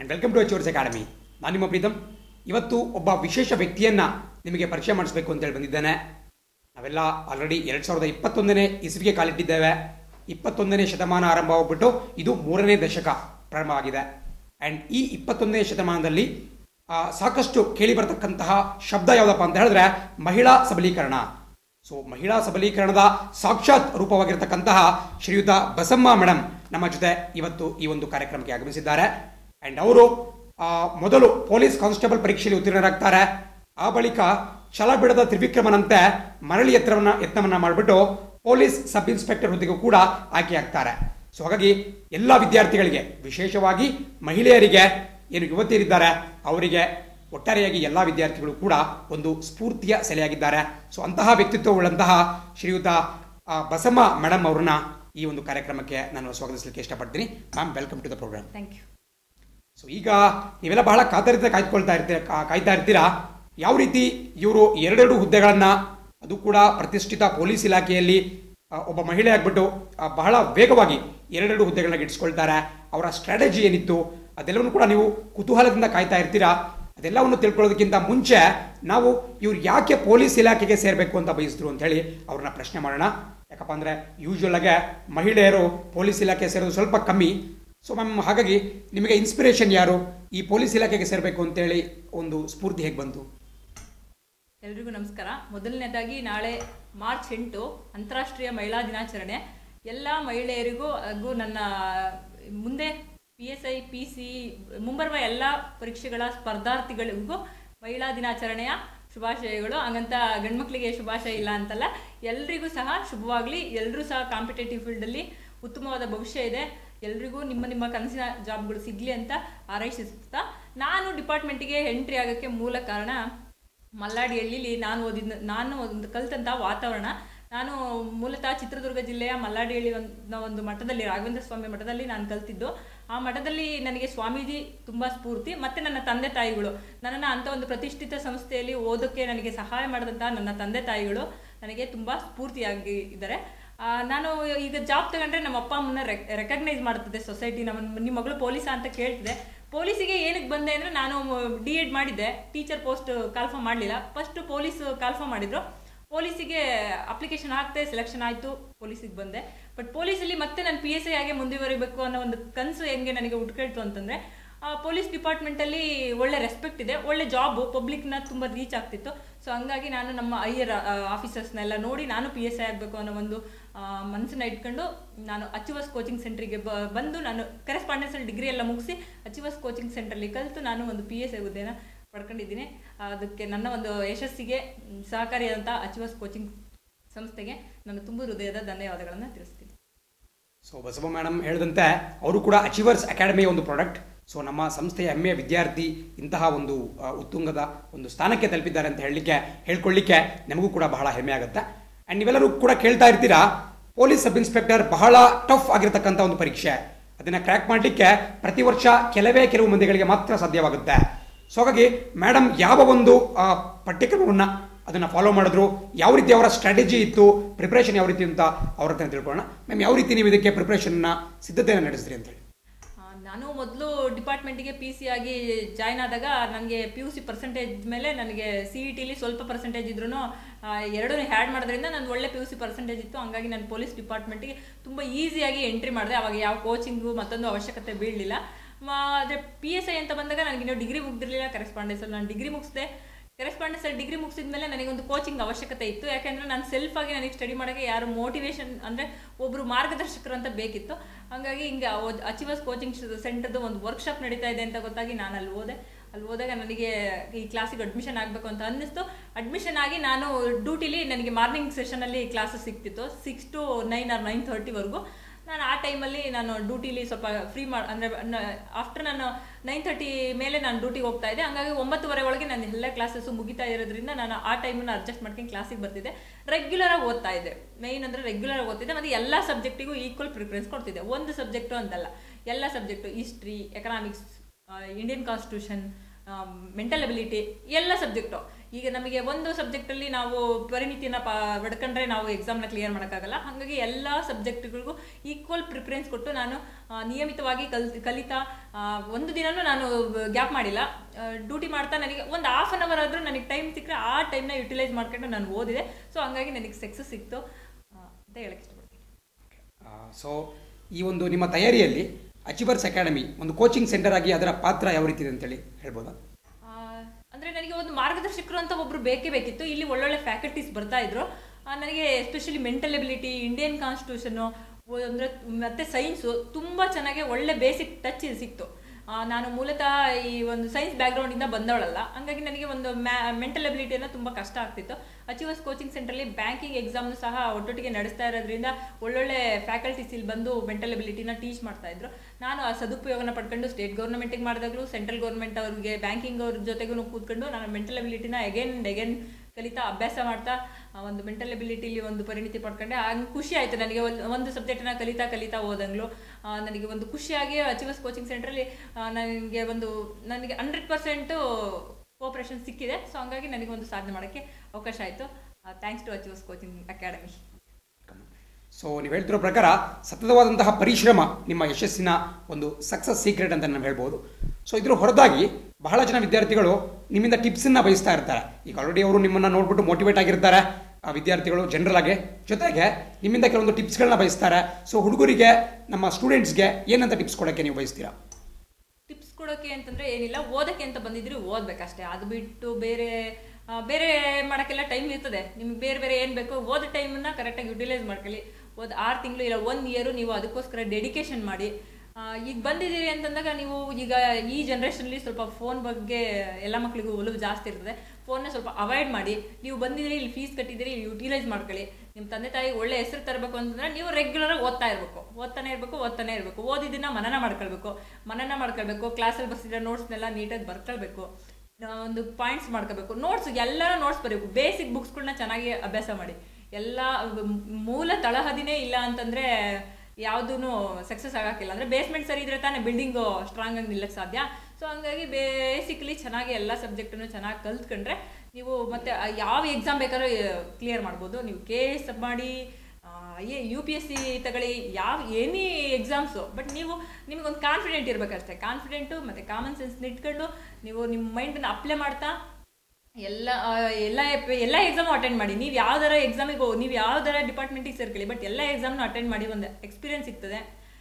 and welcome to Achievers Academy ನಾನು ನಿಮ್ಮ ಪ್ರೀತಮ್ ಇವತ್ತು ಒಬ್ಬ ವಿಶೇಷ ವ್ಯಕ್ತಿಯನ್ನು ನಿಮಗೆ ಪರಿಚಯ ಮಾಡಿಸ್ಬೇಕು ಅಂತೇಳಿ ಬಂದಿದ್ದೇನೆ ನಾವೆಲ್ಲ ಆಲ್ರೆಡಿ ಎರಡು ಸಾವಿರದ ಇಪ್ಪತ್ತೊಂದನೇ ಇಸ್ವಿಗೆ ಕಾಲಿಟ್ಟಿದ್ದೇವೆ ಇಪ್ಪತ್ತೊಂದನೇ ಶತಮಾನ ಆರಂಭ ಹೋಗ್ಬಿಟ್ಟು ಇದು ಮೂರನೇ ದಶಕ ಪ್ರಾರಂಭವಾಗಿದೆ ಆ್ಯಂಡ್ ಈ ಇಪ್ಪತ್ತೊಂದನೇ ಶತಮಾನದಲ್ಲಿ ಆ, ಸಾಕಷ್ಟು ಕೇಳಿ ಬರತಕ್ಕಂತಹ ಶಬ್ದ ಯಾವುದಪ್ಪ ಅಂತ ಹೇಳಿದ್ರೆ ಮಹಿಳಾ ಸಬಲೀಕರಣ ಸೊ ಮಹಿಳಾ ಸಬಲೀಕರಣದ ಸಾಕ್ಷಾತ್ ರೂಪವಾಗಿರ್ತಕ್ಕಂತಹ ಶ್ರೀಯುತ ಬಸಮ್ಮ ಮೇಡಮ್ ನಮ್ಮ ಜೊತೆ ಇವತ್ತು ಈ ಒಂದು ಕಾರ್ಯಕ್ರಮಕ್ಕೆ ಆಗಮಿಸಿದ್ದಾರೆ ಅಂಡ್ ಅವರು ಆ, ಮೊದಲು ಪೊಲೀಸ್ ಕಾನ್ಸ್ಟೇಬಲ್ ಪರೀಕ್ಷೆಯಲ್ಲಿ ಉತ್ತೀರ್ಣರಾಗ್ತಾರೆ ಆ ಬಳಿಕ ಛಲಬಿಡದ ತ್ರಿವಿಕ್ರಮನಂತೆ ಮರಳಿ ಎತ್ತರವನ್ನ ಯತ್ನವನ್ನ ಮಾಡಿಬಿಟ್ಟು ಪೊಲೀಸ್ ಸಬ್ ಇನ್ಸ್ಪೆಕ್ಟರ್ ಹುದ್ದೆಗೂ ಕೂಡ ಆಯ್ಕೆಯಾಗ್ತಾರೆ ಸೊ ಹಾಗಾಗಿ ಎಲ್ಲ ವಿದ್ಯಾರ್ಥಿಗಳಿಗೆ ವಿಶೇಷವಾಗಿ ಮಹಿಳೆಯರಿಗೆ ಏನು ಯುವತಿಯರಿದ್ದಾರೆ ಅವರಿಗೆ ಒಟ್ಟಾರೆಯಾಗಿ ಎಲ್ಲ ವಿದ್ಯಾರ್ಥಿಗಳು ಕೂಡ ಒಂದು ಸ್ಫೂರ್ತಿಯ ಸೆಲೆಯಾಗಿದ್ದಾರೆ ಸೊ ಅಂತಹ ವ್ಯಕ್ತಿತ್ವವುಳ್ಳಂತಹ ಶ್ರೀಯುತ ಆ, ಬಸಮ್ಮ ಮೇಡಮ್ ಅವ್ರನ್ನ ಈ ಒಂದು ಕಾರ್ಯಕ್ರಮಕ್ಕೆ ನಾನು ಸ್ವಾಗತಿಸಲಿಕ್ಕೆ ಇಷ್ಟಪಡ್ತೀನಿ ma'am welcome to the programme thank you so ಈಗ ನೀವೆಲ್ಲ ಬಹಳ ಕಾತರದಿಂದ ಕಾಯ್ದುಕೊಳ್ತಾ ಇರ್ತೀರ ಕಾ- ಕಾಯ್ತಾ ಇರ್ತೀರಾ ಯಾವ ರೀತಿ ಇವರು ಎರಡೆರಡು ಹುದ್ದೆಗಳನ್ನ ಅದು ಕೂಡ ಪ್ರತಿಷ್ಠಿತ ಪೊಲೀಸ್ ಇಲಾಖೆಯಲ್ಲಿ ಆ, ಒಬ್ಬ ಮಹಿಳೆ ಆಗ್ಬಿಟ್ಟು ಆ, ಬಹಳ ವೇಗವಾಗಿ ಎರಡೆರಡು ಹುದ್ದೆಗಳನ್ನ ಗಿಟ್ಟಿಸ್ಕೊಳ್ತಾರೆ ಅವರ ಸ್ಟ್ರಾಟಜಿ ಏನಿತ್ತು ಅದೆಲ್ಲವನ್ನು ಕೂಡ ನೀವು ಕುತೂಹಲದಿಂದ ಕಾಯ್ತಾ ಇರ್ತೀರಾ ಅದೆಲ್ಲವನ್ನು ತಿಳ್ಕೊಳ್ಳೋದಕ್ಕಿಂತ ಮುಂಚೆ ನಾವು ಇವ್ರು ಯಾಕೆ ಪೊಲೀಸ್ ಇಲಾಖೆಗೆ ಸೇರಬೇಕು ಅಂತ ಬಯಸಿದ್ರು ಅಂತ ಹೇಳಿ ಅವ್ರನ್ನ ಪ್ರಶ್ನೆ ಮಾಡೋಣ ಯಾಕಪ್ಪ ಅಂದ್ರೆ ಯೂಶುವಲ್ ಆಗಿ ಮಹಿಳೆಯರು ಪೊಲೀಸ್ ಇಲಾಖೆ ಸೇರೋದು ಸ್ವಲ್ಪ ಕಮ್ಮಿ ಸೊ ಮ್ಯಾಮ್ ಹಾಗಾಗಿ ನಿಮಗೆ ಇನ್ಸ್ಪಿರೇಷನ್ ಯಾರು ಈ ಪೊಲೀಸ್ ಇಲಾಖೆಗೆ ಸೇರಬೇಕು ಅಂತೇಳಿ ಒಂದು ಸ್ಫೂರ್ತಿ ಹೇಗೆ ಬಂತು ಎಲ್ರಿಗೂ ನಮಸ್ಕಾರ ಮೊದಲನೇದಾಗಿ ನಾಳೆ ಮಾರ್ಚ್ ಎಂಟು ಅಂತಾರಾಷ್ಟ್ರೀಯ ಮಹಿಳಾ ದಿನಾಚರಣೆ ಎಲ್ಲ ಮಹಿಳೆಯರಿಗೂ ಹಾಗೂ ನನ್ನ ಮುಂದೆ P S I P C ಮುಂಬರುವ ಎಲ್ಲ ಪರೀಕ್ಷೆಗಳ ಸ್ಪರ್ಧಾರ್ಥಿಗಳಿಗೂ ಮಹಿಳಾ ದಿನಾಚರಣೆಯ ಶುಭಾಶಯಗಳು ಹಂಗಂತ ಗಂಡ್ಮಕ್ಳಿಗೆ ಶುಭಾಶಯ ಇಲ್ಲ ಅಂತಲ್ಲ ಎಲ್ರಿಗೂ ಸಹ ಶುಭವಾಗಲಿ ಎಲ್ಲರೂ ಸಹ ಕಾಂಪಿಟೇಟಿವ್ ಫೀಲ್ಡಲ್ಲಿ ಉತ್ತಮವಾದ ಭವಿಷ್ಯ ಇದೆ ಎಲ್ರಿಗೂ ನಿಮ್ಮ ನಿಮ್ಮ ಕನಸಿನ ಜಾಬ್ಗಳು ಸಿಗಲಿ ಅಂತ ಹಾರೈಸುತ್ತಾ ನಾನು ಡಿಪಾರ್ಟ್ಮೆಂಟಿಗೆ ಎಂಟ್ರಿ ಆಗೋಕ್ಕೆ ಮೂಲ ಕಾರಣ ಮಲ್ಲಾಡಿಹಳ್ಳಿಲಿ ನಾನು ಓದಿದ ನಾನು ಒಂದು ಕಲ್ತಂಥ ವಾತಾವರಣ ನಾನು ಮೂಲತಃ ಚಿತ್ರದುರ್ಗ ಜಿಲ್ಲೆಯ ಮಲ್ಲಾಡಿಹಳ್ಳಿ ಒಂದು ಒಂದು ಮಠದಲ್ಲಿ ರಾಘವೇಂದ್ರ ಸ್ವಾಮಿ ಮಠದಲ್ಲಿ ನಾನು ಕಲ್ತಿದ್ದು ಆ ಮಠದಲ್ಲಿ ನನಗೆ ಸ್ವಾಮೀಜಿ ತುಂಬ ಸ್ಫೂರ್ತಿ ಮತ್ತು ನನ್ನ ತಂದೆ ತಾಯಿಗಳು ನನ್ನನ್ನು ಅಂಥ ಒಂದು ಪ್ರತಿಷ್ಠಿತ ಸಂಸ್ಥೆಯಲ್ಲಿ ಓದೋಕ್ಕೆ ನನಗೆ ಸಹಾಯ ಮಾಡಿದಂಥ ನನ್ನ ತಂದೆ ತಾಯಿಗಳು ನನಗೆ ತುಂಬ ಸ್ಫೂರ್ತಿಯಾಗಿ ಇದ್ದಾರೆ ಆ, ನಾನು ಈಗ ಜಾಬ್ ತಗೊಂಡ್ರೆ ನಮ್ಮ ಅಪ್ಪ ಅಮ್ಮನ ರೆಕಗ್ನೈಸ್ ಮಾಡ್ತದೆ ಸೊಸೈಟಿ ನಮ್ಮ ನಿಮ್ಮ ಮಗಳು ಪೊಲೀಸಾ ಅಂತ ಕೇಳ್ತಿದೆ ಪೊಲೀಸಿಗೆ ಏನಕ್ಕೆ ಬಂದೆ ಅಂದರೆ ನಾನು ಡಿ ಎಡ್ ಮಾಡಿದ್ದೆ ಟೀಚರ್ ಪೋಸ್ಟ್ ಕಾಲ್ಫಾರ್ಮ್ ಮಾಡಲಿಲ್ಲ ಫಸ್ಟ್ ಪೊಲೀಸ್ ಕಾಲ್ಫಾರ್ಮ್ ಮಾಡಿದ್ರು ಪೊಲೀಸಿಗೆ ಅಪ್ಲಿಕೇಶನ್ ಹಾಕ್ತೆ ಸೆಲೆಕ್ಷನ್ ಆಯಿತು ಪೊಲೀಸಿಗೆ ಬಂದೆ ಬಟ್ ಪೊಲೀಸಲ್ಲಿ ಮತ್ತೆ ನಾನು ಪಿ ಎಸ್ ಐ ಆಗಿ ಮುಂದುವರಿಬೇಕು ಅನ್ನೋ ಒಂದು ಕನಸು ಹೆಂಗೆ ನನಗೆ ಉಟ್ಕೇಳ್ತು ಅಂತಂದರೆ ಪೊಲೀಸ್ ಡಿಪಾರ್ಟ್ಮೆಂಟಲ್ಲಿ ಒಳ್ಳೆ ರೆಸ್ಪೆಕ್ಟ್ ಇದೆ ಒಳ್ಳೆ ಜಾಬು ಪಬ್ಲಿಕ್ನ ತುಂಬ ರೀಚ್ ಆಗ್ತಿತ್ತು ಸೊ ಹಂಗಾಗಿ ನಾನು ನಮ್ಮ ಹೈಯರ್ ಆಫೀಸರ್ಸ್ನೆಲ್ಲ ನೋಡಿ ನಾನು ಪಿ ಎಸ್ ಐ ಆಗಬೇಕು ಅನ್ನೋ ಒಂದು ಮನಸ್ಸನ್ನ ಇಟ್ಕೊಂಡು ನಾನು ಅಚಿವಸ್ ಕೋಚಿಂಗ್ ಸೆಂಟ್ರಿಗೆ ಬ ಬಂದು ನಾನು ಕರೆಸ್ಪಾಂಡೆನ್ಸಲ್ಲಿ ಡಿಗ್ರಿ ಎಲ್ಲ ಮುಗಿಸಿ ಅಚಿವಸ್ ಕೋಚಿಂಗ್ ಸೆಂಟ್ರಲ್ಲಿ ಕಲಿತು ನಾನು ಒಂದು ಪಿ ಎಸ್ ಐ ಹುದ್ದೆನ ಪಡ್ಕೊಂಡಿದ್ದೀನಿ ಅದಕ್ಕೆ ನನ್ನ ಒಂದು ಯಶಸ್ಸಿಗೆ ಮ್, ಸಹಕಾರಿಯಾದಂಥ ಅಚಿವಸ್ ಕೋಚಿಂಗ್ ಸಂಸ್ಥೆಗೆ ನಾನು ತುಂಬ ಹೃದಯದ ಧನ್ಯವಾದಗಳನ್ನು ತಿಳಿಸ್ತೀನಿ ಸೊ ಬಸವ ಮೇಡಮ್ ಹೇಳಿದಂತೆ ಅವರು ಕೂಡ ಅಚೀವರ್ಸ್ ಅಕಾಡೆಮಿಯ ಒಂದು ಪ್ರಾಡಕ್ಟ್ ಸೊ ನಮ್ಮ ಸಂಸ್ಥೆಯ ಹೆಮ್ಮೆಯ ವಿದ್ಯಾರ್ಥಿ ಇಂತಹ ಒಂದು ಆ, ಉತ್ತುಂಗದ ಒಂದು ಸ್ಥಾನಕ್ಕೆ ತಲುಪಿದ್ದಾರೆ ಅಂತ ಹೇಳಲಿಕ್ಕೆ ಹೇಳ್ಕೊಳ್ಳಿಕ್ಕೆ ನಮಗೂ ಕೂಡ ಬಹಳ ಹೆಮ್ಮೆ ಆಗುತ್ತೆ ಆ್ಯಂಡ್ ನೀವೆಲ್ಲರೂ ಕೂಡ ಕೇಳ್ತಾ ಇರ್ತೀರಾ ಪೊಲೀಸ್ ಸಬ್ ಇನ್ಸ್ಪೆಕ್ಟರ್ ಬಹಳ ಟಫ್ ಆಗಿರತಕ್ಕಂಥ ಒಂದು ಪರೀಕ್ಷೆ ಅದನ್ನ ಕ್ರ್ಯಾಕ್ ಮಾಡಲಿಕ್ಕೆ ಪ್ರತಿ ವರ್ಷ ಕೆಲವೇ ಕೆಲವು ಮಂದಿಗಳಿಗೆ ಮಾತ್ರ ಸಾಧ್ಯವಾಗುತ್ತೆ ಸೊ ಹಾಗಾಗಿ ಮೇಡಮ್ ಯಾವ ಒಂದು ಆ, ಪಠ್ಯಕ್ರಮವನ್ನ ಅದನ್ನ ಫಾಲೋ ಮಾಡಿದ್ರು ಯಾವ ರೀತಿ ಅವರ ಸ್ಟ್ರಾಟಜಿ ಇತ್ತು ಪ್ರಿಪರೇಷನ್ ಯಾವ ರೀತಿ ಅಂತ ಅವ್ರ ಹತ್ರ ತಿಳ್ಕೊಳ್ಳೋಣ ಮ್ಯಾಮ್ ಯಾವ ರೀತಿ ನೀವು ಇದಕ್ಕೆ ಪ್ರಿಪರೇಷನ್ನ ಸಿದ್ಧತೆಯನ್ನು ನಡೆಸಿದ್ರಿ ಅಂತ ಹೇಳಿ ಆ, ನಾನು ಮೊದಲು ಡಿಪಾರ್ಟ್ಮೆಂಟಿಗೆ ಪಿ ಸಿ ಆಗಿ ಜಾಯ್ನ್ ಆದಾಗ ನನಗೆ ಪಿ ಯು ಸಿ ಪರ್ಸೆಂಟೇಜ್ ಮೇಲೆ ನನಗೆ ಸಿ ಇ ಟಿಲಿ ಸ್ವಲ್ಪ ಪರ್ಸೆಂಟೇಜ್ ಇದ್ರೂ ಎರಡೂ ಹ್ಯಾಡ್ ಮಾಡೋದ್ರಿಂದ ನಾನು ಒಳ್ಳೆ ಪಿ ಯು ಸಿ ಪರ್ಸೆಂಟೇಜ್ ಇತ್ತು ಹಂಗಾಗಿ ನಾನು ಪೊಲೀಸ್ ಡಿಪಾರ್ಟ್ಮೆಂಟಿಗೆ ತುಂಬ ಈಸಿಯಾಗಿ ಎಂಟ್ರಿ ಮಾಡಿದೆ ಅವಾಗ ಯಾವ ಕೋಚಿಂಗು ಮತ್ತೊಂದು ಅವಶ್ಯಕತೆ ಬೀಳಲಿಲ್ಲ ಆದರೆ ಪಿ ಎಸ್ ಐ ಅಂತ ಬಂದಾಗ ನನಗೆ ಇನ್ನೂ ಡಿಗ್ರಿ ಮುಗ್ದಿರಲಿಲ್ಲ ಕರೆಸ್ಪಾಂಡೆನ್ಸಲ್ಲಿ ನಾನು ಡಿಗ್ರಿ ಮುಗಿಸಿದೆ ಕರೆಸ್ಪಾಂಡೆನ್ಸ್ ಅಲ್ಲಿ ಡಿಗ್ರಿ ಮುಗಿಸಿದ ಮೇಲೆ ನನಗೊಂದು ಕೋಚಿಂಗ್ ಅವಶ್ಯಕತೆ ಇತ್ತು ಯಾಕೆಂದ್ರೆ ನಾನು ಸೆಲ್ಫ್ ಆಗಿ ನನಗೆ ಸ್ಟಡಿ ಮಾಡೋಕ್ಕೆ ಯಾರು ಮೋಟಿವೇಶನ್ ಅಂದರೆ ಒಬ್ಬರು ಮಾರ್ಗದರ್ಶಕರು ಅಂತ ಬೇಕಿತ್ತು ಹಾಗಾಗಿ ಹಿಂಗೆ ಅಚಿವಸ್ ಕೋಚಿಂಗ್ ಸೆಂಟರ್ದು ಒಂದು ವರ್ಕ್ಶಾಪ್ ನಡೀತಾ ಇದೆ ಅಂತ ಗೊತ್ತಾಗಿ ನಾನು ಅಲ್ಲಿ ಹೋದೆ ಅಲ್ಲಿ ಹೋದಾಗ ನನಗೆ ಈ ಕ್ಲಾಸಿಗೆ ಅಡ್ಮಿಷನ್ ಆಗಬೇಕು ಅಂತ ಅನ್ನಿಸ್ತು ಅಡ್ಮಿಷನ್ ಆಗಿ ನಾನು ಡ್ಯೂಟಿಲಿ ನನಗೆ ಮಾರ್ನಿಂಗ್ ಸೆಷನಲ್ಲಿ ಕ್ಲಾಸಸ್ ಸಿಕ್ತಿತ್ತು six to nine or nine ಥರ್ಟಿವರೆಗೂ ನಾನು ಆ ಟೈಮಲ್ಲಿ ನಾನು ಡ್ಯೂಟಿಲಿ ಸ್ವಲ್ಪ ಫ್ರೀ ಮಾಡಿ ಅಂದರೆ ಆಫ್ಟರ್ ನಾನು ನೈನ್ ತರ್ಟಿ ಮೇಲೆ ನಾನು ಡ್ಯೂಟಿಗೆ ಹೋಗ್ತಾ ಇದ್ದೆ ಹಂಗಾಗಿ ಒಂಬತ್ತುವರೆ ಒಳಗೆ ನಾನು ಎಲ್ಲ ಕ್ಲಾಸಸ್ಸು ಮುಗಿತಾ ಇರೋದ್ರಿಂದ ನಾನು ಆ ಟೈಮನ್ನು ಅಡ್ಜಸ್ಟ್ ಮಾಡ್ಕೊಂಡು ಕ್ಲಾಸಿಗೆ ಬರ್ತಿದ್ದೆ ರೆಗ್ಯುಲರ್ ಆಗಿ ಓದ್ತಾ ಇದ್ದೆ ಮೇಯ್ನ್ ಅಂದರೆ ರೆಗ್ಯುಲರ್ ಆಗಿ ಓದ್ತಿದ್ದೆ ಮತ್ತು ಎಲ್ಲ ಸಬ್ಜೆಕ್ಟಿಗೂ ಈಕ್ವಲ್ ಪ್ರಿಫರೆನ್ಸ್ ಕೊಡ್ತಿದ್ದೆ ಒಂದು ಸಬ್ಜೆಕ್ಟು ಅಂತಲ್ಲ ಎಲ್ಲ subject history economics Indian constitution mental ability ಎಲ್ಲ ಸಬ್ಜೆಕ್ಟು ಈಗ ನಮಗೆ ಒಂದು ಸಬ್ಜೆಕ್ಟಲ್ಲಿ ನಾವು ಪರಿಣಿತಿನ ಪ ಪಡ್ಕೊಂಡ್ರೆ ನಾವು ಎಕ್ಸಾಮ್ನ ಕ್ಲಿಯರ್ ಮಾಡೋಕ್ಕಾಗಲ್ಲ ಹಾಗಾಗಿ ಎಲ್ಲ ಸಬ್ಜೆಕ್ಟ್ಗಳಿಗೂ ಈಕ್ವಲ್ ಪ್ರಿಫರೆನ್ಸ್ ಕೊಟ್ಟು ನಾನು ಆ, ನಿಯಮಿತವಾಗಿ ಕಲ್ ಕಲಿತಾ ಆ, ಒಂದು ದಿನನೂ ನಾನು ಗ್ಯಾಪ್ ಮಾಡಿಲ್ಲ ಡ್ಯೂಟಿ ಮಾಡ್ತಾ ನನಗೆ ಒಂದು ಹಾಫ್ ಅನ್ ಅವರ್ ಆದರೂ ನನಗೆ ಟೈಮ್ ಸಿಕ್ಕರೆ ಆ ಟೈಮ್ನ ಯುಟಿಲೈಸ್ ಮಾಡ್ಕೊಂಡು ನಾನು ಓದಿದೆ ಸೊ ಹಂಗಾಗಿ ನನಗೆ ಸಕ್ಸಸ್ ಸಿಕ್ತು ಆ, ಅಂತ ಹೇಳಕ್ಕೆ ಇಷ್ಟಪಡ್ತೀನಿ ಸೊ ಈ ಒಂದು ನಿಮ್ಮ ತಯಾರಿಯಲ್ಲಿ ಅಚೀವರ್ಸ್ ಅಕಾಡೆಮಿ ಒಂದು ಕೋಚಿಂಗ್ ಸೆಂಟರ್ ಆಗಿ ಅದರ ಪಾತ್ರ ಯಾವ ರೀತಿ ಇದೆ ಅಂತೇಳಿ ಹೇಳ್ಬೋದಾ ಆ, ಅಂದ್ರೆ ನನಗೆ ಒಂದು ಮಾರ್ಗದರ್ಶಕರು ಅಂತ ಒಬ್ರು ಬೇಕೇ ಬೇಕಿತ್ತು ಇಲ್ಲಿ ಒಳ್ಳೊಳ್ಳೆ ಫ್ಯಾಕಲ್ಟೀಸ್ ಬರ್ತಾ ಇದ್ರು ಆ, ನನಗೆ especially mental ability Indian constitution ಅಂದ್ರೆ ಮತ್ತೆ ಸೈನ್ಸು ತುಂಬಾ ಚೆನ್ನಾಗಿ ಒಳ್ಳೆ ಬೇಸಿಕ್ ಟಚ್ ಸಿಕ್ತು ಆ, ನಾನು ಮೂಲತಃ ಈ ಒಂದು ಸೈನ್ಸ್ ಬ್ಯಾಕ್ಗ್ರೌಂಡಿಂದ ಬಂದವಳಲ್ಲ ಹಂಗಾಗಿ ನನಗೆ ಒಂದು ಮೆಂಟಲ್ ಎಬಿಲಿಟಿಯನ್ನು ತುಂಬ ಕಷ್ಟ ಆಗ್ತಿತ್ತು ಅಚೀವರ್ಸ್ ಕೋಚಿಂಗ್ ಸೆಂಟ್ರಲ್ಲಿ ಬ್ಯಾಂಕಿಂಗ್ ಎಕ್ಸಾಮ್ನು ಸಹ ಒಟ್ಟೊಟ್ಟಿಗೆ ನಡೆಸ್ತಾ ಇರೋದ್ರಿಂದ ಒಳ್ಳೊಳ್ಳೆ ಫ್ಯಾಕಲ್ಟೀಸ್ ಇಲ್ಲಿ ಬಂದು ಮೆಂಟಲ್ ಎಬಿಲಿಟಿನ ಟೀಚ್ ಮಾಡ್ತಾ ಇದ್ರು ನಾನು ಆ ಸದುಪಯೋಗನ ಪಡ್ಕೊಂಡು ಸ್ಟೇಟ್ ಗೌರ್ಮೆಂಟಿಗೆ ಮಾಡಿದಾಗಲೂ ಸೆಂಟ್ರಲ್ ಗೌರ್ಮೆಂಟ್ ಅವ್ರಿಗೆ ಬ್ಯಾಂಕಿಂಗ್ ಅವ್ರ ಜೊತೆಗೂ ಕೂತ್ಕೊಂಡು ನಾನು ಮೆಂಟಲ್ ಎಬಿಲಿಟಿನ ಅಗೇನ್ ಅಂಡ್ ಅಗೇನ್ ಕಲಿತಾ ಅಭ್ಯಾಸ ಮಾಡ್ತಾ ಆ ಒಂದು ಮೆಂಟಲ್ ಎಬಿಲಿಟಿಲಿ ಒಂದು ಪರಿಣಿತಿ ಪಡ್ಕೊಂಡೆ ಹಂಗೆ ಖುಷಿ ಆಯಿತು ನನಗೆ ಒಂದು ಒಂದು ಸಬ್ಜೆಕ್ಟನ್ನ ಕಲಿತಾ ಕಲಿತಾ ಹೋದಂಗ್ಲು ಆ, ನನಗೆ ಒಂದು ಖುಷಿಯಾಗಿ ಅಚೀವರ್ಸ್ ಕೋಚಿಂಗ್ ಸೆಂಟ್ರಲ್ಲಿ ನನಗೆ ಒಂದು ನನಗೆ ಹಂಡ್ರೆಡ್ ಪರ್ಸೆಂಟು ಕೋಆಪ್ರೇಷನ್ ಸಿಕ್ಕಿದೆ ಸೊ ಹಂಗಾಗಿ ನನಗೆ ಒಂದು ಸಾಧನೆ ಮಾಡೋಕ್ಕೆ ಅವಕಾಶ ಆಯಿತು thanks to Achievers Coaching Academy so ನೀವು ಹೇಳ್ತಿರೋ ಪ್ರಕಾರ ಸತತವಾದಂತಹ ಪರಿಶ್ರಮ ನಿಮ್ಮ ಯಶಸ್ಸಿನ ಒಂದು ಸಕ್ಸಸ್ ಸೀಕ್ರೆಟ್ ಅಂತ ನಾವು ಹೇಳ್ಬೋದು ಸೊ ಇದ್ರ ಹೊರತಾಗಿ ಬಹಳ ಜನ ವಿದ್ಯಾರ್ಥಿಗಳು ನಿಮ್ಮಿಂದ ಟಿಪ್ಸನ್ನ ಬಯಸ್ತಾ ಇರ್ತಾರೆ ಈಗ ಆಲ್ರೆಡಿ ಅವರು ನಿಮ್ಮನ್ನು ನೋಡ್ಬಿಟ್ಟು ಮೋಟಿವೇಟ್ ಆಗಿರ್ತಾರೆ ಆ ವಿದ್ಯಾರ್ಥಿಗಳು ಜನರಲ್ ಆಗಿ ಜೊತೆಗೆ ನಿಮ್ಮಿಂದ ಕೆಲವೊಂದು ಟಿಪ್ಸ್ಗಳನ್ನ ಬಯಸ್ತಾರೆ ಸೊ ಹುಡುಗರಿಗೆ ನಮ್ಮ ಸ್ಟೂಡೆಂಟ್ಸ್ಗೆ ಏನಂತ ಟಿಪ್ಸ್ ಕೊಡೋಕ್ಕೆ ನೀವು ಬಯಸ್ತೀರಾ ಟಿಪ್ಸ್ ಕೊಡೋಕೆ ಅಂತಂದ್ರೆ ಏನಿಲ್ಲ ಓದಕ್ಕೆ ಅಂತ ಬಂದಿದ್ರೆ ಓದ್ಬೇಕಷ್ಟೇ ಅದು ಬಿಟ್ಟು ಬೇರೆ ಆ, ಬೇರೆ ಮಾಡೋಕ್ಕೆಲ್ಲ ಟೈಮ್ ಇರ್ತದೆ ನಿಮ್ಗೆ ಬೇರೆ ಬೇರೆ ಏನು ಬೇಕು ಓದೋ ಟೈಮನ್ನ ಕರೆಕ್ಟಾಗಿ ಯುಟಿಲೈಸ್ ಮಾಡ್ಕೊಳ್ಳಿ ಓದ್ ಆರು ತಿಂಗಳು ಇಲ್ಲ ಒಂದು ಇಯರು ನೀವು ಅದಕ್ಕೋಸ್ಕರ ಡೆಡಿಕೇಶನ್ ಮಾಡಿ ಆ, ಈಗ ಬಂದಿದ್ದೀರಿ ಅಂತಂದಾಗ ನೀವು ಈಗ ಈ ಜನ್ರೇಷನ್ಲಿ ಸ್ವಲ್ಪ ಫೋನ್ ಬಗ್ಗೆ ಎಲ್ಲ ಮಕ್ಕಳಿಗೂ ಒಲವು ಜಾಸ್ತಿ ಇರ್ತದೆ ಫೋನ್ನ ಸ್ವಲ್ಪ ಅವಾಯ್ಡ್ ಮಾಡಿ ನೀವು ಬಂದಿದ್ದೀರಿ ಇಲ್ಲಿ ಫೀಸ್ ಕಟ್ಟಿದ್ದೀರಿ ಇಲ್ಲಿ ಯುಟಿಲೈಸ್ ಮಾಡ್ಕೊಳ್ಳಿ ನಿಮ್ಮ ತಂದೆ ತಾಯಿ ಒಳ್ಳೆ ಹೆಸರು ತರಬೇಕು ಅಂತಂದ್ರೆ ನೀವು ರೆಗ್ಯುಲರ್ ಓದ್ತಾ ಇರಬೇಕು ಓದ್ತಾನೆ ಇರಬೇಕು ಓದ್ತಾನೆ ಇರಬೇಕು ಓದಿದ್ದನ್ನ ಮನನ ಮಾಡ್ಕೊಳ್ಬೇಕು ಮನನ ಮಾಡ್ಕೊಳ್ಬೇಕು ಕ್ಲಾಸಲ್ಲಿ ಬರ್ಸಿದ್ರೆ ನೋಟ್ಸ್ನೆಲ್ಲ ನೀಟಾಗಿ ಬರ್ಕೊಳ್ಬೇಕು ಆ, ಒಂದು ಪಾಯಿಂಟ್ಸ್ ಮಾಡ್ಕೋಬೇಕು ನೋಟ್ಸ್ ಎಲ್ಲರೂ ನೋಟ್ಸ್ ಬರೀಬೇಕು ಬೇಸಿಕ್ ಬುಕ್ಸ್ಗಳನ್ನ ಚೆನ್ನಾಗಿ ಅಭ್ಯಾಸ ಮಾಡಿ ಎಲ್ಲ ಮೂಲ ತಳಹದಿನೇ ಇಲ್ಲ ಅಂತಂದ್ರೆ ಯಾವುದೂ ಸಕ್ಸಸ್ ಆಗೋಕ್ಕಿಲ್ಲ ಅಂದರೆ ಬೇಸ್ಮೆಂಟ್ ಸರಿ ಇದ್ರೆ ತಾನೇ ಬಿಲ್ಡಿಂಗು ಸ್ಟ್ರಾಂಗ್ ಆಗಿ ನಿಲ್ಲಕ್ಕೆ ಸಾಧ್ಯ ಸೊ ಹಂಗಾಗಿ ಬೇಸಿಕಲಿ ಚೆನ್ನಾಗಿ ಎಲ್ಲ ಸಬ್ಜೆಕ್ಟನ್ನು ಚೆನ್ನಾಗಿ ಕಲ್ತ್ಕೊಂಡ್ರೆ ನೀವು ಮತ್ತೆ ಆ ಯಾವ ಎಕ್ಸಾಮ್ ಬೇಕಾದ್ರೂ ಕ್ಲಿಯರ್ ಮಾಡ್ಬೋದು ನೀವು ಕೆ ಎಸ್ ಮಾಡಿ ಯು ಪಿ ಎಸ್ ಸಿ ತಗೊಳ್ಳಿ ಯಾವ ಎನಿ ಎಕ್ಸಾಮ್ಸು ಬಟ್ ನೀವು ನಿಮಗೊಂದು ಕಾನ್ಫಿಡೆಂಟ್ ಇರಬೇಕಷ್ಟೇ ಕಾನ್ಫಿಡೆಂಟು ಮತ್ತು ಕಾಮನ್ ಸೆನ್ಸ್ ಇಟ್ಕೊಂಡು ನೀವು ನಿಮ್ಮ ಮೈಂಡನ್ನು ಅಪ್ಲೈ ಮಾಡ್ತಾ ಎಲ್ಲ ಆ, ಎಲ್ಲ ಎಲ್ಲ ಎಕ್ಸಾಮು ಅಟೆಂಡ್ ಮಾಡಿ ನೀವು ಯಾವ್ದಾರ ಎಕ್ಸಾಮಿಗೆ ನೀವು ಯಾವ್ದಾರ ಡಿಪಾರ್ಟ್ಮೆಂಟಿಗೆ ಸೇರ್ಕೊಳ್ಳಿ ಬಟ್ ಎಲ್ಲ ಎಕ್ಸಾಮ್ನು ಅಟೆಂಡ್ ಮಾಡಿ ಒಂದು ಎಕ್ಸ್ಪೀರಿಯನ್ಸ್ ಸಿಗ್ತದೆ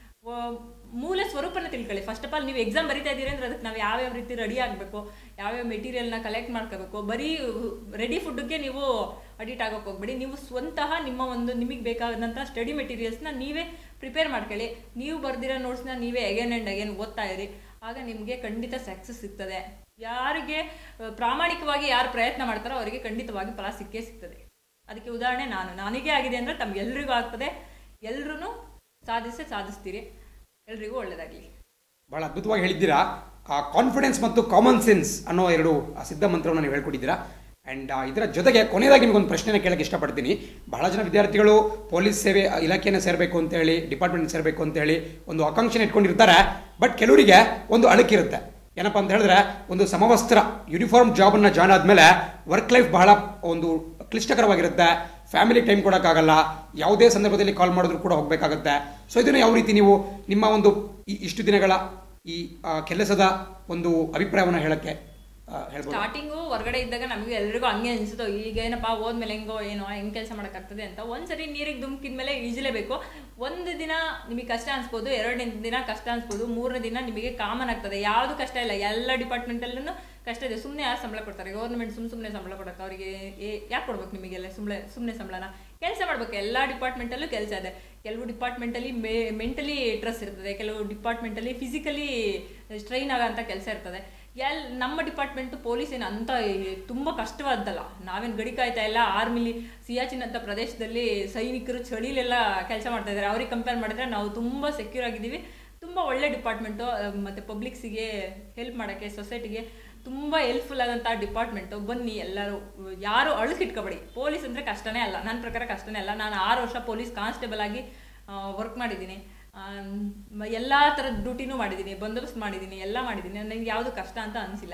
ವ- ಮೂಲ ಸ್ವರೂಪನ ತಿಳ್ಕೊಳ್ಳಿ ಫಸ್ಟ್ ಆಫ್ ಆಲ್ ನೀವು ಎಕ್ಸಾಮ್ ಬರಿತಾ ಇದ್ದೀರಿ ಅಂದ್ರೆ ಅದಕ್ಕೆ ನಾವು ಯಾವ್ಯಾವ ರೀತಿ ರೆಡಿ ಆಗಬೇಕು ಯಾವ್ಯಾವ ಮೆಟೀರಿಯಲ್ನ ಕಲೆಕ್ಟ್ ಮಾಡ್ಕೋಬೇಕು ಬರೀ ರೆಡಿ ಫುಡ್ಗೆ ನೀವು ಅಡಿಟ್ ಆಗೋಕೆ ಹೋಗ್ಬೇಡಿ ನೀವು ಸ್ವಂತಹ ನಿಮ್ಮ ಒಂದು ನಿಮಗೆ ಬೇಕಾದಂಥ ಸ್ಟಡಿ ಮೆಟೀರಿಯಲ್ಸ್ನ ನೀವೇ ಪ್ರಿಪೇರ್ ಮಾಡ್ಕೊಳ್ಳಿ ನೀವು ಬರ್ದಿರೋ ನೋಟ್ಸ್ನ ನೀವೇ ಅಗೇನ್ ಆ್ಯಂಡ್ ಅಗೇನ್ ಓದ್ತಾ ಇರಿ ಆಗ ನಿಮಗೆ ಖಂಡಿತ ಸಕ್ಸಸ್ ಸಿಗ್ತದೆ ಯಾರಿಗೆ ಆ, ಪ್ರಾಮಾಣಿಕವಾಗಿ ಯಾರು ಪ್ರಯತ್ನ ಮಾಡ್ತಾರೋ ಅವರಿಗೆ ಖಂಡಿತವಾಗಿ ಫಲ ಸಿಕ್ಕೇ ಸಿಗ್ತದೆ ಅದಕ್ಕೆ ಉದಾಹರಣೆ ನಾನು ನನಗೆ ಆಗಿದೆ ಅಂದರೆ ತಮ್ಗೆಲ್ರಿಗೂ ಆಗ್ತದೆ ಎಲ್ರೂ ಸಾಧಿಸೇ ಸಾಧಿಸ್ತೀರಿ ಎಲ್ರಿಗೂ ಒಳ್ಳೆಯದಾಗಲಿ ಬಹಳ ಅದ್ಭುತವಾಗಿ ಹೇಳಿದ್ದೀರಾ ಕಾನ್ಫಿಡೆನ್ಸ್ ಮತ್ತು ಕಾಮನ್ ಸೆನ್ಸ್ ಅನ್ನೋ ಎರಡು ಆ ಸಿದ್ಧ ಮಂತ್ರವನ್ನು ನೀವು ಹೇಳ್ಕೊಟ್ಟಿದ್ದೀರಾ ಆ್ಯಂಡ್ ಇದರ ಜೊತೆಗೆ ಕೊನೆಯದಾಗಿ ನಿಮಗೊಂದು ಪ್ರಶ್ನೆನ ಕೇಳಕ್ಕೆ ಇಷ್ಟಪಡ್ತೀನಿ ಬಹಳ ಜನ ವಿದ್ಯಾರ್ಥಿಗಳು ಪೊಲೀಸ್ ಸೇವೆ ಇಲಾಖೆಯನ್ನು ಸೇರಬೇಕು ಅಂತೇಳಿ ಡಿಪಾರ್ಟ್ಮೆಂಟ್ ಸೇರಬೇಕು ಅಂತೇಳಿ ಒಂದು ಆಕಾಂಕ್ಷೆನ ಇಟ್ಕೊಂಡಿರ್ತಾರೆ ಬಟ್ ಕೆಲವರಿಗೆ ಒಂದು ಅಳುಕಿರುತ್ತೆ ಏನಪ್ಪ ಅಂತ ಹೇಳಿದ್ರೆ ಒಂದು ಸಮವಸ್ತ್ರ ಯೂನಿಫಾರ್ಮ್ ಜಾಬನ್ನು ಜಾಯ್ನ್ ಆದಮೇಲೆ ವರ್ಕ್ ಲೈಫ್ ಬಹಳ ಒಂದು ಕ್ಲಿಷ್ಟಕರವಾಗಿರುತ್ತೆ ಫ್ಯಾಮಿಲಿ ಟೈಮ್ ಕೊಡೋಕ್ಕಾಗಲ್ಲ ಯಾವುದೇ ಸಂದರ್ಭದಲ್ಲಿ ಕಾಲ್ ಮಾಡಿದ್ರು ಕೂಡ ಹೋಗಬೇಕಾಗತ್ತೆ ಸೊ ಇದನ್ನು ಯಾವ ರೀತಿ ನೀವು ನಿಮ್ಮ ಒಂದು ಈ ಇಷ್ಟು ದಿನಗಳ ಈ ಆ, ಕೆಲಸದ ಒಂದು ಅಭಿಪ್ರಾಯವನ್ನು ಹೇಳಕ್ಕೆ ಆ, ಹೇಳ್ಬೋದು ಸ್ಟಾರ್ಟಿಂಗು ಹೊರಗಡೆ ಇದ್ದಾಗ ನಮಗೆ ಎಲ್ರಿಗೂ ಹಂಗೆ ಅನ್ಸುತ್ತೋ ಈಗ ಏನಪ್ಪ ಹೋದ್ಮೇಲೆ ಹೆಂಗೋ ಏನೋ ಹೆಂಗ್ ಕೆಲಸ ಮಾಡೋಕ್ಕಾಗ್ತದೆ ಅಂತ ಒಂದ್ಸರಿ ನೀರಿಗೆ ಧುಮುಕಿದ್ಮೇಲೆ ಈಜಲೇಬೇಕು ಒಂದು ದಿನ ನಿಮಗೆ ಕಷ್ಟ ಅನ್ಸ್ಬೋದು ಎರಡನೇ ದಿನ ಕಷ್ಟ ಅನ್ಸ್ಬೋದು ಮೂರನೇ ದಿನ ನಿಮಗೆ ಕಾಮನ್ ಆಗ್ತದೆ ಯಾವುದು ಕಷ್ಟ ಇಲ್ಲ ಎಲ್ಲ ಡಿಪಾರ್ಟ್ಮೆಂಟಲ್ಲೂ ಕಷ್ಟ ಇದೆ ಸುಮ್ಮನೆ ಯಾರು ಸಂಬಳ ಕೊಡ್ತಾರೆ ಗೌರ್ಮೆಂಟ್ ಸುಮ್ ಸುಮ್ಮನೆ ಸಂಬಳ ಕೊಡಕ್ಕೆ ಅವರಿಗೆ ಯಾಕೆ ಕೊಡ್ಬೇಕು ನಿಮಗೆಲ್ಲ ಸುಮ್ಮನೆ ಸುಮ್ಮನೆ ಸಂಬಳನ ಕೆಲಸ ಮಾಡ್ಬೇಕು ಎಲ್ಲ ಡಿಪಾರ್ಟ್ಮೆಂಟಲ್ಲೂ ಕೆಲಸ ಇದೆ ಕೆಲವು ಡಿಪಾರ್ಟ್ಮೆಂಟಲ್ಲಿ ಮೇ ಮೆಂಟಲಿ ಸ್ಟ್ರೆಸ್ ಇರ್ತದೆ ಕೆಲವು ಡಿಪಾರ್ಟ್ಮೆಂಟಲ್ಲಿ ಫಿಸಿಕಲಿ ಸ್ಟ್ರೈನ್ ಆಗೋಂಥ ಕೆಲಸ ಇರ್ತದೆ ಎಲ್ ನಮ್ಮ ಡಿಪಾರ್ಟ್ಮೆಂಟು ಪೊಲೀಸ್ ಏನು ಅಂತ ತುಂಬ ಕಷ್ಟವಾದ್ದಲ್ಲ ನಾವೇನು ಗಡಿ ಕಾಯ್ತಾ ಇಲ್ಲ ಆರ್ಮಿಲಿ ಸಿಯಾಚಿನ್ ಅಂತ ಪ್ರದೇಶದಲ್ಲಿ ಸೈನಿಕರು ಚಳಿಲೆಲ್ಲ ಕೆಲಸ ಮಾಡ್ತಾ ಇದ್ದಾರೆ ಅವ್ರಿಗೆ ಕಂಪೇರ್ ಮಾಡಿದ್ರೆ ನಾವು ತುಂಬ ಸೆಕ್ಯೂರ್ ಆಗಿದ್ದೀವಿ ತುಂಬ ಒಳ್ಳೆ ಡಿಪಾರ್ಟ್ಮೆಂಟು ಮತ್ತು ಪಬ್ಲಿಕ್ಸಿಗೆ ಹೆಲ್ಪ್ ಮಾಡೋಕ್ಕೆ ಸೊಸೈಟಿಗೆ ತುಂಬ ಹೆಲ್ಪ್ಫುಲ್ ಆದಂಥ ಡಿಪಾರ್ಟ್ಮೆಂಟು ಬನ್ನಿ ಎಲ್ಲರೂ ಯಾರು ಅಳುಕಿಟ್ಕೋಬೇಡಿ ಪೊಲೀಸ್ ಅಂದರೆ ಕಷ್ಟನೇ ಅಲ್ಲ ನನ್ನ ಪ್ರಕಾರ ಕಷ್ಟನೇ ಅಲ್ಲ ನಾನು ಆರು ವರ್ಷ ಪೊಲೀಸ್ ಕಾನ್ಸ್ಟೇಬಲ್ ಆಗಿ ವರ್ಕ್ ಮಾಡಿದ್ದೀನಿ ಎಲ್ಲ ಥರದ ಡ್ಯೂಟಿನೂ ಮಾಡಿದ್ದೀನಿ ಬಂದೋಬಸ್ತ್ ಮಾಡಿದ್ದೀನಿ ಎಲ್ಲ ಮಾಡಿದ್ದೀನಿ ನನಗೆ ಯಾವುದು ಕಷ್ಟ ಅಂತ ಅನಿಸಿಲ್ಲ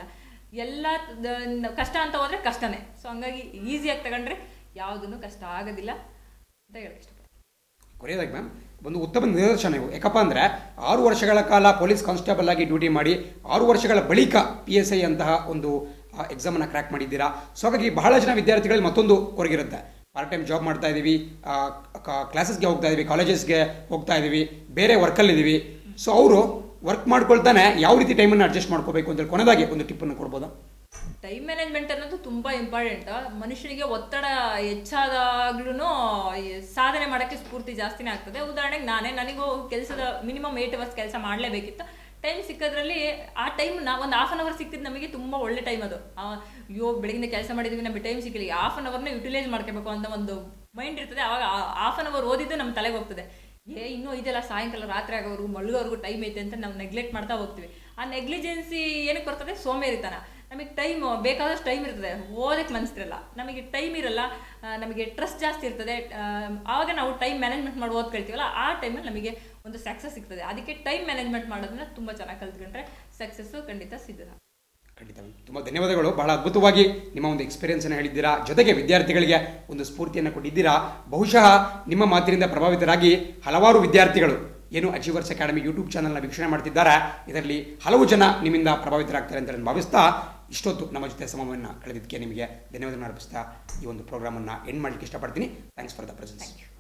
ಎಲ್ಲ ದ- ಕಷ್ಟ ಅಂತ ಹೋದ್ರೆ ಕಷ್ಟನೇ ಸೊ ಹಂಗಾಗಿ ಈಸಿಯಾಗಿ ತಗೊಂಡ್ರೆ ಯಾವುದನ್ನು ಕಷ್ಟ ಆಗೋದಿಲ್ಲ ಅಂತ ಹೇಳಕ್ ಇಷ್ಟಪಡ್ತೀನಿ ಕೊನೆಯದಾಗಿ ಮ್ಯಾಮ್ ಒಂದು ಉತ್ತಮ ನಿದರ್ಶನ ಇವು ಯಾಕಪ್ಪ ಅಂದರೆ ಆರು ವರ್ಷಗಳ ಕಾಲ ಪೊಲೀಸ್ ಕಾನ್ಸ್ಟೇಬಲ್ ಆಗಿ ಡ್ಯೂಟಿ ಮಾಡಿ ಆರು ವರ್ಷಗಳ ಬಳಿಕ ಪಿ ಎಸ್ ಐ ಅಂತಹ ಒಂದು ಎಕ್ಸಾಮನ್ನು ಕ್ರ್ಯಾಕ್ ಮಾಡಿದ್ದೀರಾ ಸೊ ಹಾಗಾಗಿ ಬಹಳ ಜನ ವಿದ್ಯಾರ್ಥಿಗಳಲ್ಲಿ ಮತ್ತೊಂದು ಹೊರಗಿರುತ್ತೆ ಪಾರ್ಟ್ ಟೈಮ್ ಜಾಬ್ ಮಾಡ್ತಾ ಇದ್ದೀವಿ ಕ್ಲಾಸಸ್ಗೆ ಹೋಗ್ತಾ ಇದ್ದೀವಿ ಕಾಲೇಜಸ್ಗೆ ಹೋಗ್ತಾ ಇದ್ದೀವಿ ಬೇರೆ ವರ್ಕಲ್ಲಿದ್ದೀವಿ ಸೊ ಅವರು ವರ್ಕ್ ಮಾಡ್ಕೊಳ್ತಾನೆ ಯಾವ ರೀತಿ ಟೈಮನ್ನು ಅಡ್ಜಸ್ಟ್ ಮಾಡ್ಕೋಬೇಕು ಅಂತೇಳಿ ಕೊನೆದಾಗಿ ಒಂದು ಟಿಪ್ಪನ್ನು ಕೊಡ್ಬೋದಾ ಟೈಮ್ ಮ್ಯಾನೇಜ್ಮೆಂಟ್ ಅನ್ನೋದು ತುಂಬಾ ಇಂಪಾರ್ಟೆಂಟ್ ಮನುಷ್ಯನಿಗೆ ಒತ್ತಡ ಹೆಚ್ಚಾದಾಗ್ಲೂ ಸಾಧನೆ ಮಾಡೋಕ್ಕೆ ಸ್ಫೂರ್ತಿ ಜಾಸ್ತಿನೇ ಆಗ್ತದೆ ಉದಾಹರಣೆಗೆ ನಾನೇ ನನಗೂ ಕೆಲಸದ ಮಿನಿಮಮ್ ಏಟ್ ಅವರ್ಸ್ ಕೆಲಸ ಮಾಡಲೇಬೇಕಿತ್ತು ಟೈಮ್ ಸಿಕ್ಕೋದ್ರಲ್ಲಿ ಆ ಟೈಮ್ ನಾ ಒಂದು ಹಾಫ್ ಅನ್ ಅವರ್ ಸಿಕ್ಕಿದ್ದು ನಮಗೆ ತುಂಬಾ ಒಳ್ಳೆ ಟೈಮ್ ಅದು ಆ, ಅಯ್ಯೋ ಬೆಳಗಿನ ಕೆಲಸ ಮಾಡಿದ್ವಿ ನಮಗೆ ಟೈಮ್ ಸಿಕ್ಕಿಲ್ಲ ಹಾಫ್ ಅನ್ ಅವರ್ನ ಯುಟಿಲೈಸ್ ಮಾಡ್ಕೋಬೇಕು ಅಂತ ಒಂದು ಮೈಂಡ್ ಇರ್ತದೆ ಅವಾಗ ಹಾಫ್ ಅನ್ ಅವರ್ ಓದಿದ್ದು ನಮ್ಮ ತಲೆಗೆ ಹೋಗ್ತದೆ ಏ ಇನ್ನೂ ಇದೆಲ್ಲ ಸಾಯಂಕಾಲ ರಾತ್ರಿ ಆಗೋರು ಮಲ್ಗೋವರೆಗೂ ಟೈಮ್ ಐತೆ ಅಂತ ನಾವು ನೆಗ್ಲೆಕ್ಟ್ ಮಾಡ್ತಾ ಹೋಗ್ತೀವಿ ಆ ನೆಗ್ಲಿಜೆನ್ಸಿ ಏನಕ್ಕೆ ಬರ್ತದೆ ಸೋಮೇರಿತನ ನಮಗೆ ಟೈಮ್ ಬೇಕಾದಷ್ಟು ಟೈಮ್ ಇರ್ತದೆ ಓದಕ್ಕೆ ಮನಸ್ಸಿರಲ್ಲ ನಮಗೆ ಟೈಮ್ ಇರಲ್ಲ ಆ, ನಮಗೆ ಟ್ರಸ್ಟ್ ಜಾಸ್ತಿ ಇರ್ತದೆ ಆ, ಆವಾಗ ನಾವು ಟೈಮ್ ಮ್ಯಾನೇಜ್ಮೆಂಟ್ ಮಾಡಿ ಓದ್ಕೊಳ್ತೀವಲ್ಲ ಆ ಟೈಮಲ್ಲಿ ನಮಗೆ ಒಂದು ಸಕ್ಸಸ್ ಸಿಗ್ತದೆ ಅದಕ್ಕೆ ಟೈಮ್ ಮ್ಯಾನೇಜ್ಮೆಂಟ್ ಮಾಡೋದನ್ನ ತುಂಬ ಚೆನ್ನಾಗಿ ಕಲ್ತ್ಕೊಂಡ್ರೆ ಸಕ್ಸಸ್ಸು ಖಂಡಿತ ಸಿದ್ಧ ಖಂಡಿತ ತುಂಬ ಧನ್ಯವಾದಗಳು ಬಹಳ ಅದ್ಭುತವಾಗಿ ನಿಮ್ಮ ಒಂದು ಎಕ್ಸ್ಪೀರಿಯನ್ಸನ್ನು ಹೇಳಿದ್ದೀರಾ ಜೊತೆಗೆ ವಿದ್ಯಾರ್ಥಿಗಳಿಗೆ ಒಂದು ಸ್ಫೂರ್ತಿಯನ್ನು ಕೊಟ್ಟಿದ್ದೀರಾ ಬಹುಶಃ ನಿಮ್ಮ ಮಾತಿನಿಂದ ಪ್ರಭಾವಿತರಾಗಿ ಹಲವಾರು ವಿದ್ಯಾರ್ಥಿಗಳು ಏನು ಅಚೀವರ್ಸ್ ಅಕಾಡೆಮಿ ಯೂಟ್ಯೂಬ್ ಚಾನಲ್ನ ವೀಕ್ಷಣೆ ಮಾಡ್ತಿದ್ದಾರೆ ಇದರಲ್ಲಿ ಹಲವು ಜನ ನಿಮ್ಮಿಂದ ಪ್ರಭಾವಿತರಾಗ್ತಾರೆ ಅಂತ ನಾನು ಭಾವಿಸ್ತಾ ಇಷ್ಟೊತ್ತು ನಮ್ಮ ಜೊತೆ ಸಮಯವನ್ನು ಕಳೆದಿದ್ದಕ್ಕೆ ನಿಮಗೆ ಧನ್ಯವಾದಗಳನ್ನು ಅರ್ಪಿಸ್ತಾ ಈ ಒಂದು ಪ್ರೋಗ್ರಾಮನ್ನು ಎಂಡ್ ಮಾಡಲಿಕ್ಕೆ ಇಷ್ಟಪಡ್ತೀನಿ ಥ್ಯಾಂಕ್ಸ್ ಫಾರ್ ದ ಪ್ರೆಸೆನ್ಸ್